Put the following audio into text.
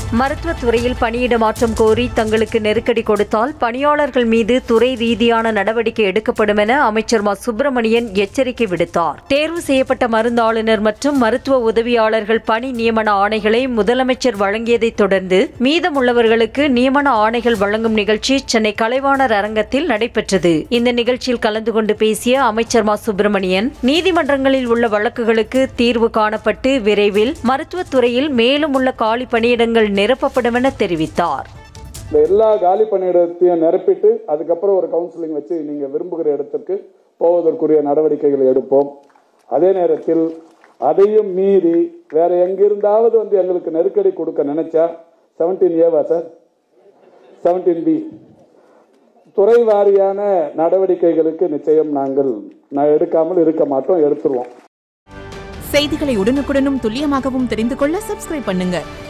மருத்துவத் துறையில் பணியிட மாற்றம் கோரி தங்களுக்கு நெருக்கடி கொடுத்தால் பணியாளர்கள் மீது துறை ரீதியான நடவடிக்கை எடுக்கப்படும் என அமைச்சர் மா சுப்பிரமணியன் எச்சரிக்கை விடுத்தார் தேர்வு செய்யப்பட்ட மருந்தாளுநர் மற்றும் மருத்துவ உதவியாளர்கள் பணி நியமன ஆணைகளை முதலமைச்சர் வழங்கியதைத் தொடர்ந்து மீதமுள்ளவர்களுக்கு நியமன ஆணைகள் வழங்கும் நிகழ்ச்சி சென்னை கலைவாணர் அரங்கத்தில் நடைபெற்றது இந்த நிகழ்ச்சியில் கலந்து கொண்டு பேசிய அமைச்சர் மா சுப்பிரமணியன் நீதிமன்றங்களில் உள்ள வழக்குகளுக்கு தீர்வு காணப்பட்டு விரைவில் மருத்துவத் துறையில் மேலும் உள்ள காலி பணியிடங்கள் நிரப்பப்படும் என தெரிவித்தார் இந்த எல்லா காலி பணியிடத்தையும் நிரப்பிட்டு அதுக்கப்புறம் ஒரு கவுன்சிலிங் வச்சு நீங்கள் விரும்புகிற இடத்திற்கு போவதற்குரிய நடவடிக்கைகளை எடுப்போம் அதே நேரத்தில் அதையும் மீறி வேற எங்கிருந்தாவது வந்து எங்களுக்கு நெருக்கடி கொடுக்க நினைச்சா செவன்டீன் ஏவா சார் செவன்டீன் பி துறை வாரியான நடவடிக்கைகளுக்கு நிச்சயம் நாங்கள் நான் எடுக்காமல் இருக்க மாட்டோம் எடுத்துருவோம் செய்திகளை உடனுக்குடனும் துல்லியமாகவும் தெரிந்து கொள்ள சப்ஸ்கிரைப் பண்ணுங்க